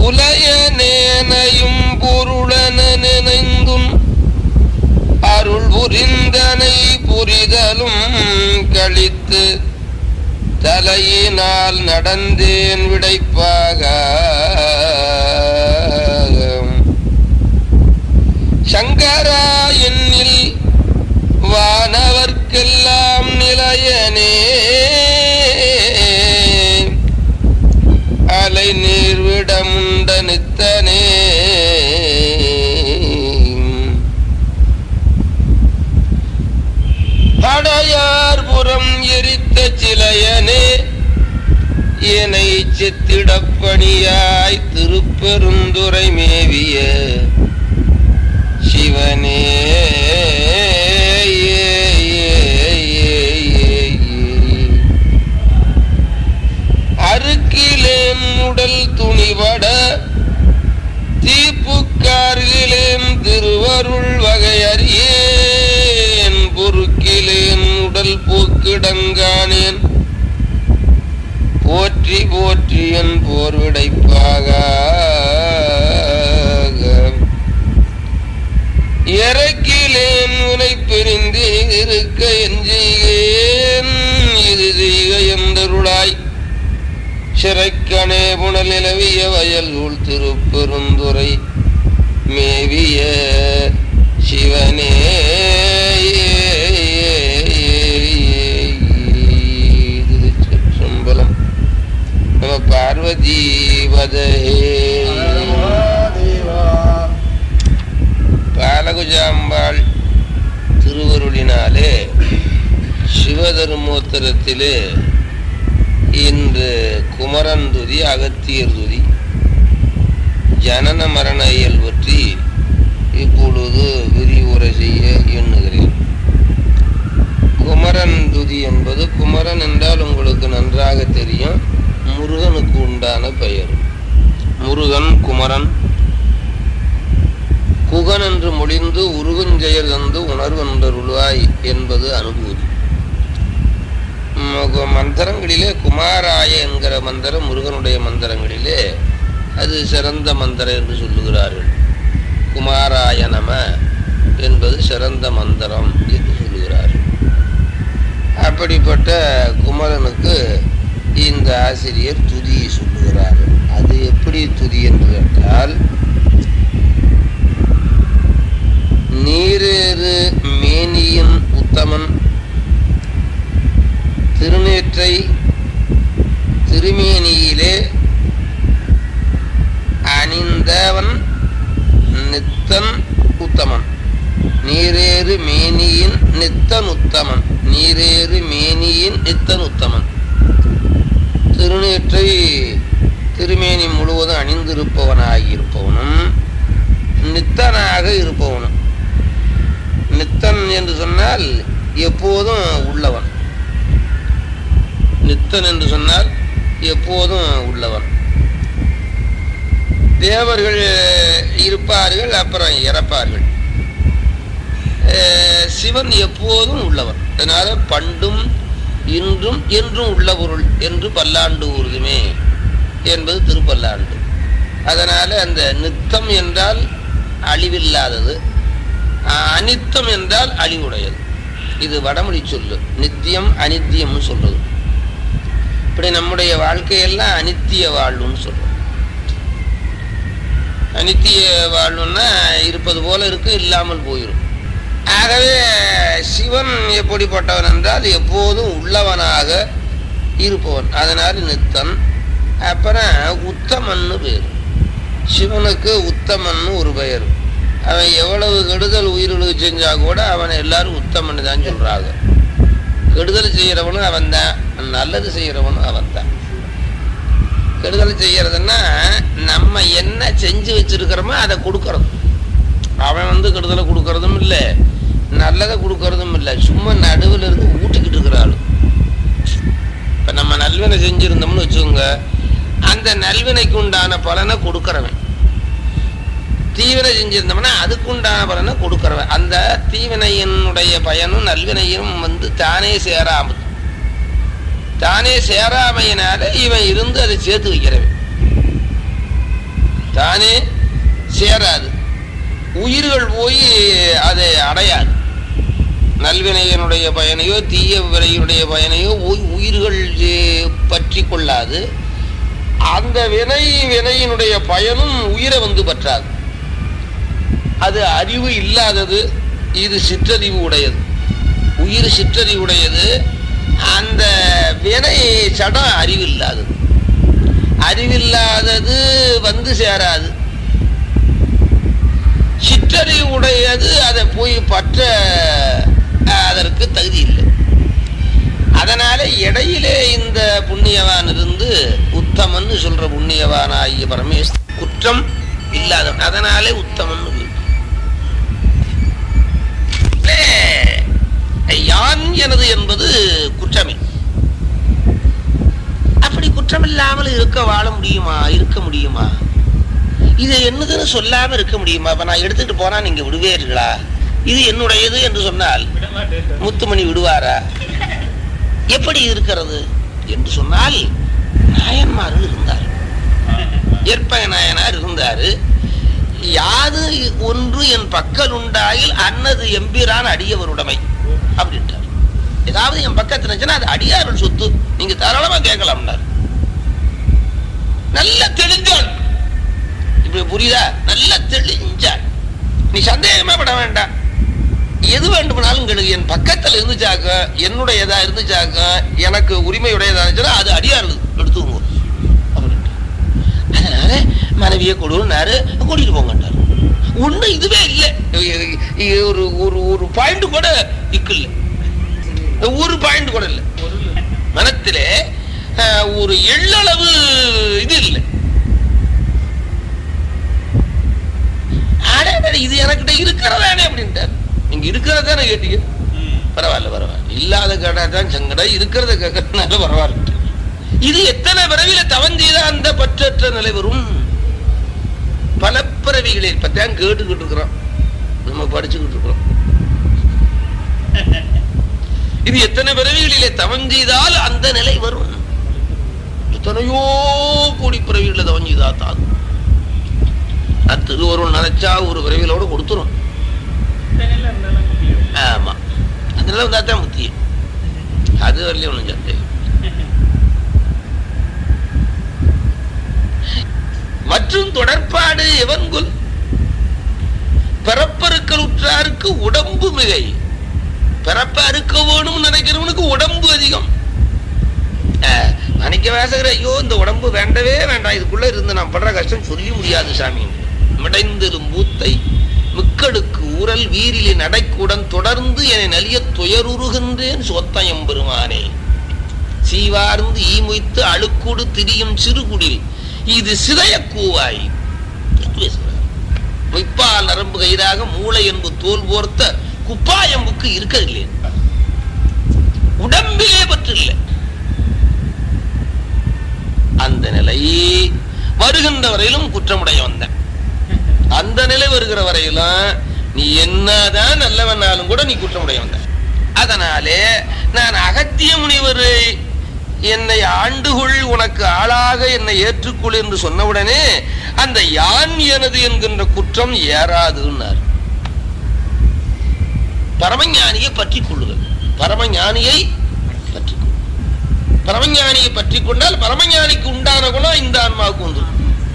புலையனேனையும் பொருளன நினைந்தும் அருள் புரிந்தனை புரிதலும் கழித்து தலையினால் நடந்தேன் விடைப்பாக சங்கரா என்னில் வானவர்க்கெல்லாம் நிலையனே அலை நீர்விடமுண்ட நித்தனே அடையார் புறம் எரித்த சிலையனே என்னை சித்திடப்பணியாய் திருப்பெருந்துரை மேவிய சிவனே அருக்கிலேன் உடல் துணிபட தீப்புக்கார்கிலேன் திருவருள் வகையறியேன் பொறுக்கிலேன் உடல் போக்கிடங்கானேன் போற்றி போற்றி என் போர்விடைப்பாக இறக்கிலேன் உனை பிரிந்து இருக்க என் செய்கேன் இது செய்க எந்தருளாய் சிறைக்கணே புனல் நிலவிய வயல் உள் திருப்பெருந்துரை மேவிய சிவனே திருச்சிற்றம்பலம் நம பார்வதி வதஹே பாலகுஜாம்பாள் திருவருளினாலே சிவதர்மோத்தரத்திலே இன்று குமரன் துதி அகத்தியர் துதி ஜனன மரண இயல் பற்றி இப்பொழுது விரிவுரை செய்ய எண்ணுகிறேன் குமரன் துதி என்பது குமரன் என்றால் உங்களுக்கு நன்றாக தெரியும் முருகனுக்கு உண்டான பெயர் முருகன் குமரன் குகன் என்று மொழிந்து உருகுஞ்செயல் தந்து உணர்வென்றருளாய் என்பது அனுபூதி ம- மந்திரங்களிலே குமாராய என்கிற மந்திரம் முருகனுடைய மந்திரங்களிலே அது சிறந்த மந்திரம் என்று சொல்லுகிறார்கள் குமாராய நம என்பது சிறந்த மந்திரம் என்று சொல்லுகிறார்கள் அப்படிப்பட்ட குமரனுக்கு இந்த ஆசிரியர் துதி சொல்லுகிறார்கள் அது எப்படி துதி என்று கேட்டால் நீரேறு மேனியின் உத்தமன் திருநேற்றை திருமேனியிலே அணிந்தவன் நித்தன் உத்தமன் நீரேறு மேனியின் நித்தன் உத்தமன் நீரேறு மேனியின் நித்தன் உத்தமன் திருநேற்றை திருமேனி முழுவதும் அணிந்திருப்பவனாகியிருப்பவனும் நித்தனாக இருப்பவனும் நித்தன் என்று சொன்னால் எப்போதும் உள்ளவன் நித்தன் என்று சொன்னால் எப்போதும் உள்ளவன் தேவர்கள் இருப்பார்கள் அப்புறம் இறப்பார்கள் அஹ் சிவன் எப்போதும் உள்ளவன் அதனால பண்டும் இன்றும் என்றும் உள்ள பொருள் என்று பல்லாண்டு ஊர்துமே என்பது திருப்பல்லாண்டு அதனால அந்த நித்தம் என்றால் அழிவில்லாதது அஹ் அனித்தம் என்றால் அழிவுடையது இது வடமொழி சொல்லு நித்தியம் அனித்தியம்னு சொல்றது இப்படி நம்முடைய வாழ்க்கையெல்லாம் அனித்திய வாழ்வுன்னு சொல்றோம் அனித்திய வாழ்வுன்னா இருப்பது போல இருக்கு இல்லாமல் போயிடும் ஆகவே சிவன் எப்படிப்பட்டவன் என்றால் எப்போதும் உள்ளவனாக இருப்பவன் அதனால நித்தன் அப்புறம் உத்தமன்னு பேர் சிவனுக்கு உத்தமன்னு ஒரு பெயர் அவன் எவ்வளவு கெடுதல் உயிர்களுக்கு செஞ்சா கூட அவனை எல்லாரும் உத்தமன்னு தான் சொல்றாங்க கெடுதல் செய்யறவனும் அவன் தான் நல்லது செய்யறவனும் அவன் தான் கெடுதல் செய்யறதுன்னா நம்ம என்ன செஞ்சு வச்சிருக்கிறோமோ அதை கொடுக்கறது அவன் வந்து கெடுதலை கொடுக்கறதும் இல்லை நல்லதை கொடுக்கறதும் இல்லை சும்மா நடுவில் இருந்து ஊட்டிக்கிட்டு இருக்கிறாள் இப்ப நம்ம நல்வினை செஞ்சிருந்தோம்னு வச்சுக்கோங்க அந்த நல்வினைக்கு உண்டான பலனை கொடுக்கறவன் தீவினை செஞ்சிருந்தோம்னா அதுக்கு உண்டான பலனை கொடுக்கறவன் அந்த தீவினையினுடைய பயனும் நல்வினையும் வந்து தானே சேராமல் தானே சேராமையினால இவன் இருந்து அதை சேர்த்து வைக்கிறவன் தானே சேராது உயிர்கள் போய் அதை அடையாது நல்வினையினுடைய பயனையோ தீய வினையினுடைய பயனையோ உய்- உயிர்கள் ஏ, பற்றி கொள்ளாது அந்த வினை வினையினுடைய பயனும் உயிரை வந்து பற்றாது அது அறிவு இல்லாதது இது சிற்றறிவு உடையது உயிர் சிற்றறிவு உடையது அந்த வினை சடம் அறிவில்லாதது அறிவில்லாதது வந்து சேராது சிற்றறிவு உடையது அதை போய் பற்ற அதற்கு தகுதி இல்லை அதனால இடையிலே இந்த புண்ணியவான் இருந்து உத்தமன்னு சொல்ற புண்ணியவான் ஆகிய பரமேஸ் குற்றம் இல்லாத அதனாலே உத்தமன் யான் எனது என்பது குற்றமே அப்படி குற்றமில்லாமல் இருக்க வாழ முடியுமா இருக்க முடியுமா இது என்னதுன்னு சொல்லாம இருக்க முடியுமா அப்ப நான் எடுத்துட்டு போனா நீங்க விடுவீர்களா இது என்னுடையது என்று சொன்னால் முத்துமணி விடுவாரா எப்படி இருக்கிறது என்று சொன்னால் நாயன்மார்கள் இருந்தார் ஏற்பக நாயனார் இருந்தாரு யாது ஒன்று என் பக்கல் உண்டாயில் அன்னது எம்பிரான் அடியவருடைமை அப்படின்ட்டார் ஏதாவது என் பக்கத்துல இருந்துச்சுன்னா அது அடியார்கள் சொத்து நீங்க தாராளமா கேட்கலாம்னார் நல்ல தெளிஞ்சாள் இப்ப புரியுதா நல்ல தெளிஞ்சாள் நீ சந்தேகமே பட வேண்டாம் எது வேண்டுமானாலும் கேளுங்க என் பக்கத்துல இருந்துச்சாக்க என்னுடையதா இருந்துச்சாக்க எனக்கு உரிமையுடையதா இருந்துச்சுன்னா அது அடியார்கள் எடுத்துக்கோங்க அப்படின்ட்டு அதனால மனைவியை கொடுனாரு கூட்டிட்டு போங்கன்றாரு ஒண்ணு இதுவே இல்லை ஒரு ஒரு ஒரு பாயிண்ட் கூட இக்கு இல்லை ஒரு பாயிண்ட் கூட இல்லை மனத்திலே அஹ், ஒரு எள்ளளவு இது இல்லை அட, அட, இது எனக்கிட்ட இருக்கிறதானே அப்படின்ட்டார் நீங்க இருக்கிறதானே கேட்டீங்க பரவாயில்ல பரவாயில்ல இல்லாத கேட்டா தான் சங்கடம் இருக்கிறத கேட்கறதுனால பரவாயில்ல இது எத்தனை பிறவியில தவஞ்செய்த அந்த பற்றற்ற நிலை வரும் பல பிறவிகளை இப்பதான் கேட்டுக்கிட்டு இருக்கிறோம் நம்ம படிச்சுக்கிட்டு இருக்கிறோம் இது எத்தனை பிறவிகளிலே தவம் செய்தால் அந்த நிலை வரும் எத்தனையோ கோடி பிறவிகளில் தவம் செய்தா தான் அது திருவருள் நினைச்சா ஒரு பிறவிகளோட கொடுத்துரும் ஆமா அதனால வந்தா தான் முத்தியம் அது வரலையும் ஒன்றும் சந்தேகம் மற்றும் தொடர்பாடு எவன்குல் பிறப்பருக்கள் உற்றாருக்கு உடம்பு மிகை பிறப்ப அறுக்க வேணும்னு நினைக்கிறவனுக்கு உடம்பு அதிகம் அஹ், மணிக்க வாசகர் ஐயோ இந்த உடம்பு வேண்டவே வேண்டாம் இதுக்குள்ள இருந்து நான் படுற கஷ்டம் சொல்லி முடியாது சாமி மிடைந்திரும் பூத்தை மிக்கடுக்கு ஊரல் வீரிலி நடைக்குடன் தொடர்ந்து என்னை நலிய துயருருகின்றேன் சோத்தயம் பெருமானே சீவார்ந்து ஈமொய்த்து அழுக்குடு திரியும் சிறுகுடில் இது சிதைய கூவாய் மொய்ப்பால் நரம்பு கயிறாக மூளை என்பு தோல் போர்த்த குப்பாயம்புக்கு இருக்கவில்லை உடம்பிலே பற்றில்லை அந்த நிலை வருகின்ற வரையிலும் குற்றமுடைய வந்தேன் அந்த நிலை வருகிற வரையிலும் நீ என்னதான் நல்லவனாலும் கூட நீ குற்றமுடைய வந்த அதனாலே நான் அகத்திய முனிவர் என்னை ஆண்டுகொள் உனக்கு ஆளாக என்னை ஏற்றுக்கொள் என்று சொன்னவுடனே அந்த யான் எனது என்கின்ற குற்றம் ஏறாதுன்னார் பரமஞானியை பற்றி கொள்ளுதல் பரமஞானியை பற்றி பரமஞானியை பற்றி கொண்டால் பரமஞானிக்கு உண்டான குணம் இந்த ஆன்மாவுக்கு வந்துடும்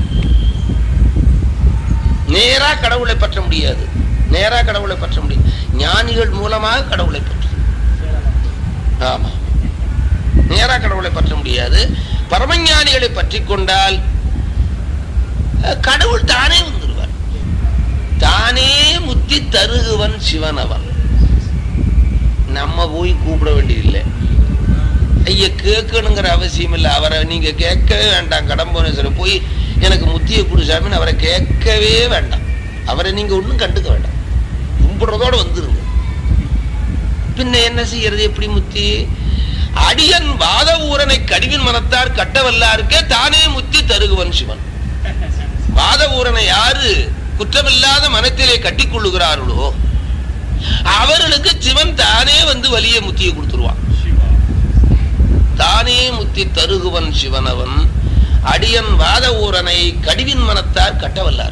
நேரா கடவுளை பற்ற முடியாது நேரா கடவுளை பற்ற முடியாது ஞானிகள் மூலமாக கடவுளை பற்று ஆமா நேரா கடவுளை பற்ற முடியாது பரமஞானிகளை பற்றி கொண்டால் அஹ், கடவுள் தானே வந்துடுவார் தானே முத்தி தருகுவன் சிவன் அவன் நம்ம போய் கூப்பிட வேண்டியதில்லை ஐயா கேட்கணுங்கிற அவசியம் இல்லை அவரை நீங்க கேட்கவே வேண்டாம் கடம்புவனேஸ்வரர் போய் எனக்கு முத்திய குடு சாமின்னு அவரை கேட்கவே வேண்டாம் அவரை நீங்க ஒன்றும் கண்டுக்க வேண்டாம் கும்பிடுறதோட வந்துருங்க பின்ன என்ன செய்யறது எப்படி முத்தி அடியன் வாத ஊரனை கடிவின் மனத்தார் கட்டவல்லாருக்கே தானே முத்தி தருகுவன் சிவன் வாத ஊரனை யாரு குற்றமில்லாத மனத்திலே கட்டிக் கொள்ளுகிறார்களோ அவர்களுக்கு சிவன் தானே வந்து வலிய முத்தியை கொடுத்துருவான் தானே முத்தி தருகுவன் சிவனவன் அடியன் வாத ஊரனை கடிவின் மனத்தார் கட்டவல்லார்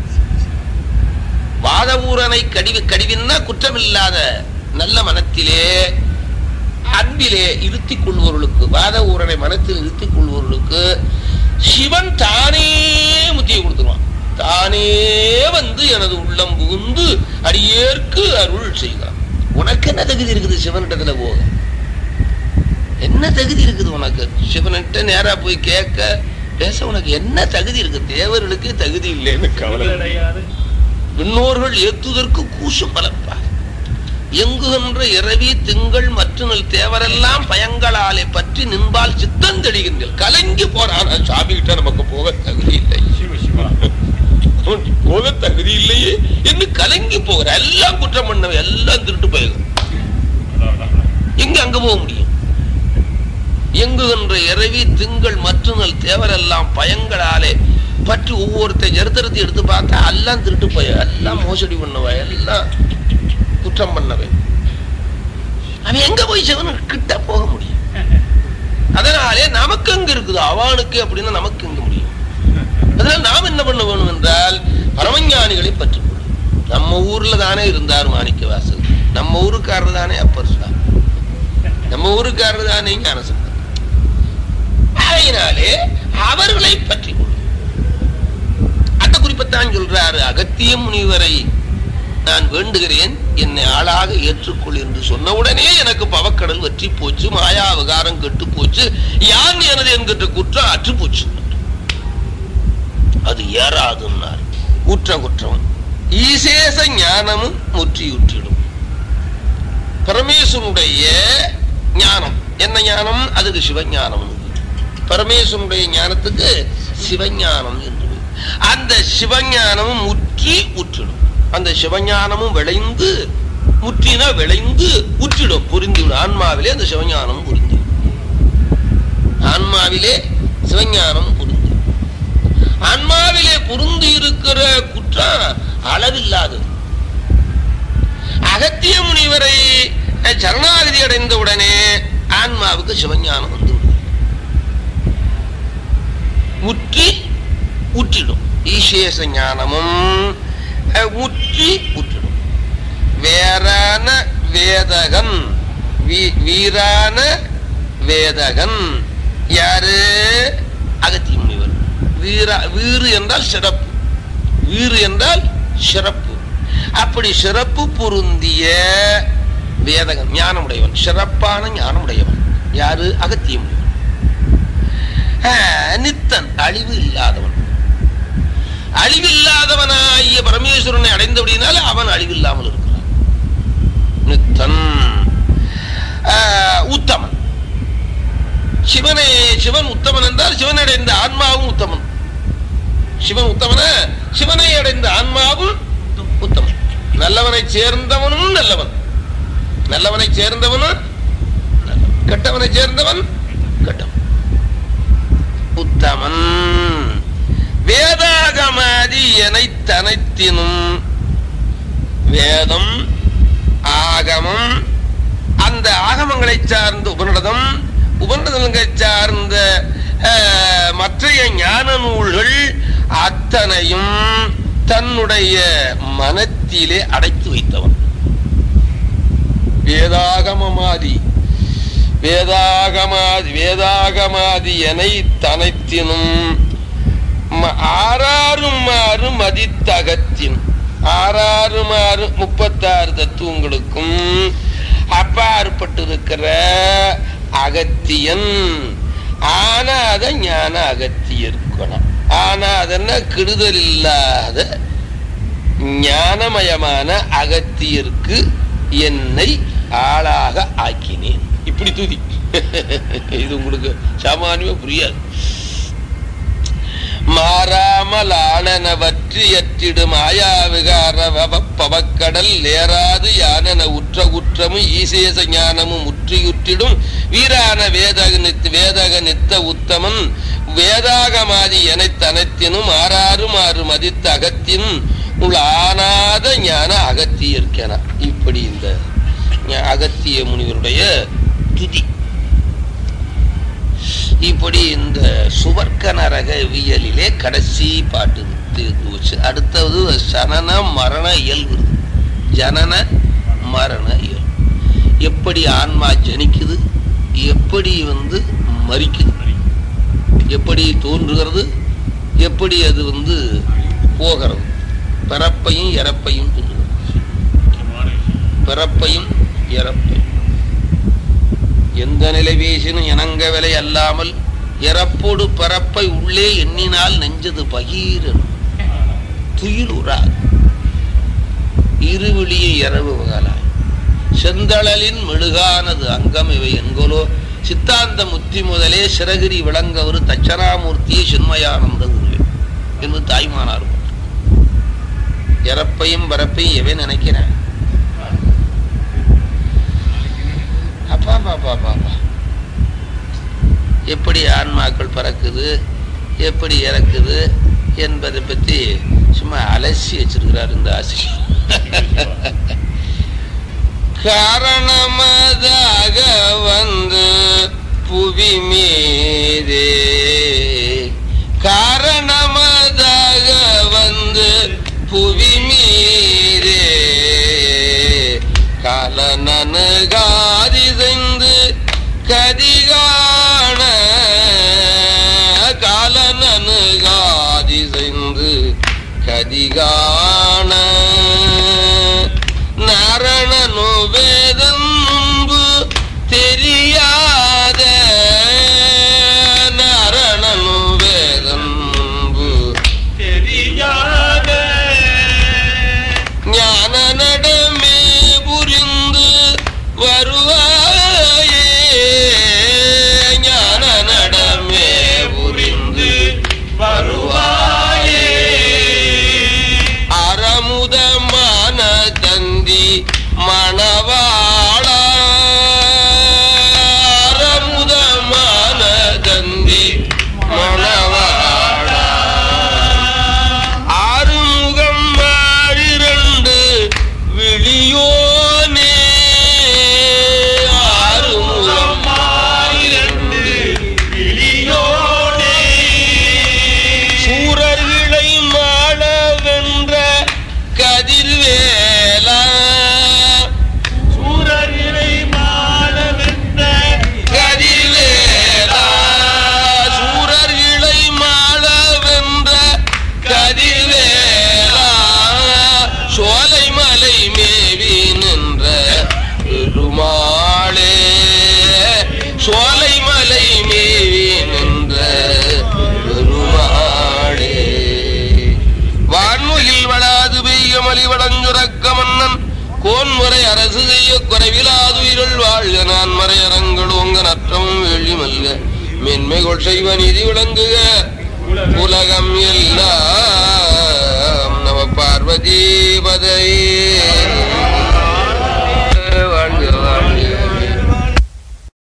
வாத ஊரனை கடிவு கடிவின்னா குற்றமில்லாத நல்ல மனத்திலே அன்பிலே இருத்திக் கொள்வோர்களுக்கு வாத ஊரனை மனத்தில் இருத்திக் கொள்வோர்களுக்கு சிவன் தானே முத்தியை கொடுத்துருவான் தானே வந்து எனது உள்ளம் புகுந்து அடியேற்கு அருள் செய்கிறான் உனக்கு என்ன தகுதி இருக்குது சிவனிடத்துல போக என்ன தகுதி இருக்குது உனக்கு சிவன்கிட்ட நேரா போய் கேட்க பேச உனக்கு என்ன தகுதி இருக்கு தேவர்களுக்கு தகுதி இல்லைன்னு கவலை விண்ணோர்கள் ஏத்துதற்கு கூசும் பலப்பா எங்குகின்ற இரவி திங்கள் மற்றும் தேவரெல்லாம் பயங்களாலே பற்றி நின்பால் சித்தம் தெளிகின்ற கலங்கி போறான் சாமி கிட்ட நமக்கு போக தகுதி இல்லை அவனுக்கு போக தகுதி இல்லையே என்று கலங்கி போகிற எல்லாம் குற்றம் பண்ணவன் எல்லாம் திருட்டு போயிடும் எங்க அங்க போக முடியும் எங்குகின்ற இரவி திங்கள் மற்றும் தேவரெல்லாம் பயங்களாலே பற்றி ஒவ்வொருத்த சரித்திரத்தை எடுத்து பார்த்தா எல்லாம் திருட்டு போய எல்லாம் மோசடி பண்ணவ எல்லாம் குற்றம் பண்ணவன் அவன் எங்க போய் சிவன் கிட்ட போக முடியும் அதனாலே நமக்கு எங்க இருக்குது அவனுக்கு அப்படின்னா நமக்கு எங்க முடியும் அதனால நாம் என்ன பண்ண வேணும் என்றால் பரமஞானிகளை பற்றிக்கொள்ளும் நம்ம ஊர்ல தானே இருந்தார் மாணிக்க வாசல் நம்ம ஊருக்காரர் தானே அப்பர் சுவாமி நம்ம ஊருக்காரர் தானே ஞானசம்பந்தர் ஆகையினாலே அவர்களை பற்றி கொள்ளும் அந்த குறிப்பைத்தான் சொல்றாரு அகத்திய முனிவரை நான் வேண்டுகிறேன் என்னை ஆளாக ஏற்றுக்கொள் என்று சொன்ன உடனே எனக்கு பவக்கடல் வற்றி போச்சு மாயா விகாரம் கெட்டு போச்சு யான் எனது என்கின்ற குற்றம் அற்று போச்சு அது ஏறாதுன்னார் குற்ற குற்றம் ஈசேச ஞானமும் முற்றியுற்றிடும் பரமேஸ்வருடைய ஞானம் என்ன ஞானம் அதுக்கு சிவஞானம் பரமேஸ்வருடைய ஞானத்துக்கு சிவஞானம் என்று பெயர். அந்த சிவஞானமும் முற்றி உற்றிடும் அந்த சிவஞானமும் விளைந்து முற்றினா விளைந்து உற்றிடும் புரிந்துவிடும் ஆன்மாவிலே அந்த சிவஞானம் புரிந்து ஆன்மாவிலே சிவஞானம் புரிந்து ஆன்மாவிலே புரிந்து இருக்கிற குற்றம் அளவில்லாதது அகத்திய முனிவரை சரணாகதி அடைந்த உடனே ஆன்மாவுக்கு சிவஞானம் வந்து விடும். முற்றி உற்றிடும் ஈசேச ஞானமும் அஹ், முற்றி உற்றிடும் வேறான வேதகன் வீ- வீரான வேதகன் யாரு அகத்திய முனிவர் வீரா வீறு என்றால் சிறப்பு வீறு என்றால் சிறப்பு அப்படி சிறப்பு பொருந்திய வேதகன் ஞானமுடையவன் சிறப்பான ஞானமுடையவன் யாரு அகத்திய முனிவர் ஆஹ், நித்தன் அழிவு இல்லாதவன் அழிவில்லாதவனாகிய பரமேஸ்வரனை அடைந்தபடினால அவன் அழிவில்லாமல் இருக்கிறான் நித்தன் ஆஹ், உத்தமன் சிவனை சிவன் உத்தமன் என்றால் சிவனை அடைந்த ஆன்மாவும் உத்தமன் சிவன் உத்தமன சிவனை அடைந்த ஆன்மாவும் உத்தமன் நல்லவனை சேர்ந்தவனும் நல்லவன் நல்லவனை சேர்ந்தவனும் நல்லவன். கெட்டவனை சேர்ந்தவன் கெட்டவன் உத்தமன் வேதாகமாதி எனைத்தனைத்தினும் வேதம் ஆகமம் அந்த ஆகமங்களை சார்ந்த உபநிடதம் உபநிடதங்களை சார்ந்த அஹ், மற்றைய ஞான நூல்கள் அத்தனையும் தன்னுடைய மனத்திலே அடைத்து வைத்தவன் வேதாகமமாதி வேதாகமாதி வேதாகமாதி எனை தனைத்தினும் ம- ஆறாறுமாறு மதித்தகத்தின் ஆறாறுமாறு முப்பத்தாறு தத்துவங்களுக்கும் அப்பாற்பட்டிருக்கிற அகத்தியன் ஆனாத ஞான அகத்தியர்கொணம் ஆனாதன்னா கெடுதல் இல்லாத ஞானமயமான அகத்தியருக்கு என்னை ஆளாக ஆக்கினேன் இப்படி தூதி இது உங்களுக்கு சாமானியமா புரியாது மாறாமல் ஆனனவற்றி எற்றிடும் ஆயாவிகார பவக்கடல் ஏறாது யானன உற்ற குற்றமும் ஈசேச ஞானமும் முற்றியுற்றிடும் வீரான வேதக நித் வேதக நித்த உத்தமன் வேதாகமாதி எனத் தனத்தினும் ஆறாறு மாறு மதித்த அகத்தின் உள் ஆனாத ஞான அகத்தியற்கென இப்படி இந்த ஞ- அகத்திய முனிவருடைய துதி இப்படி இந்த சுவர்க்க நரகவியலிலே கடைசி பாட்டு தீர்ந்து போச்சு அடுத்தது சனன மரண இயல்பு ஜனன மரண இயல்பு எப்படி ஆன்மா ஜனிக்குது எப்படி வந்து மறிக்குது எப்படி தோன்றுகிறது எப்படி அது வந்து போகிறது பிறப்பையும் இறப்பையும் சொல்லுகிறது பிறப்பையும் இறப்பையும் எந்த நிலை வீசினும் இணங்க விலை அல்லாமல் இறப்போடு பிறப்பை உள்ளே எண்ணினால் நெஞ்சது பகீரன் துயிலுறாது இருவிழியை இரவு வகலாய் செந்தழலின் மெழுகானது அங்கம் இவை என்கொலோ சித்தாந்த முத்தி முதலே சிறகிரி விளங்க ஒரு தட்சணாமூர்த்தியை சின்மயானந்த குருவே என்று தாய்மானார் இறப்பையும் பரப்பையும் எவன் நினைக்கிறேன் அப்பா பாப்பா பாப்பா எப்படி ஆன்மாக்கள் பறக்குது எப்படி இறக்குது என்பதை பற்றி சும்மா அலசி வச்சிருக்கிறார் இந்த ஆசிரியர் காரணமதாக வந்து புவி மீதே காரணமதாக வந்து புவி மீதே காலனனு காதிசைந்து கதிகாண காலனனு காதிசைந்து கதிகாண நரணனு வேதம் முன்பு தெரியாத நரணனு வேதம் முன்பு தெரியாத ஞான நடமே புரிந்து வருவாயே ஞான நடமே புரிந்து வருவாயே அறமுதமான தந்தி மணவாள அறமுதமான தந்தி மணவாள ஆறுமுகம் ஆழிரண்டு விழியோனே ஆறுமுகம் ஆயிரண்டு விழியோனே சூரர்களை மாள வென்ற கதிர்வேலா சூரர்களை மாளவென்ற கதிர்வேலா சூரர்களை மாள வென்ற கதிர்வேலா சோலை மலை மேவி நின்ற பெருமாளே சோலை மலை மேவி நின்ற பெருமாளே வான்முகில் வளாது பெய்ய மலிவடஞ்சுரக்க மன்னன் கோன்முறை அரசு செய்ய குறைவிலாது இருள் வாழ்க நான் மறையரங்கள் உங்க நற்றமும் வேள்வி மல்க மென்மைகள் செய்வ நிதி விளங்குக உலகம் எல்லாம் நம பார்வதி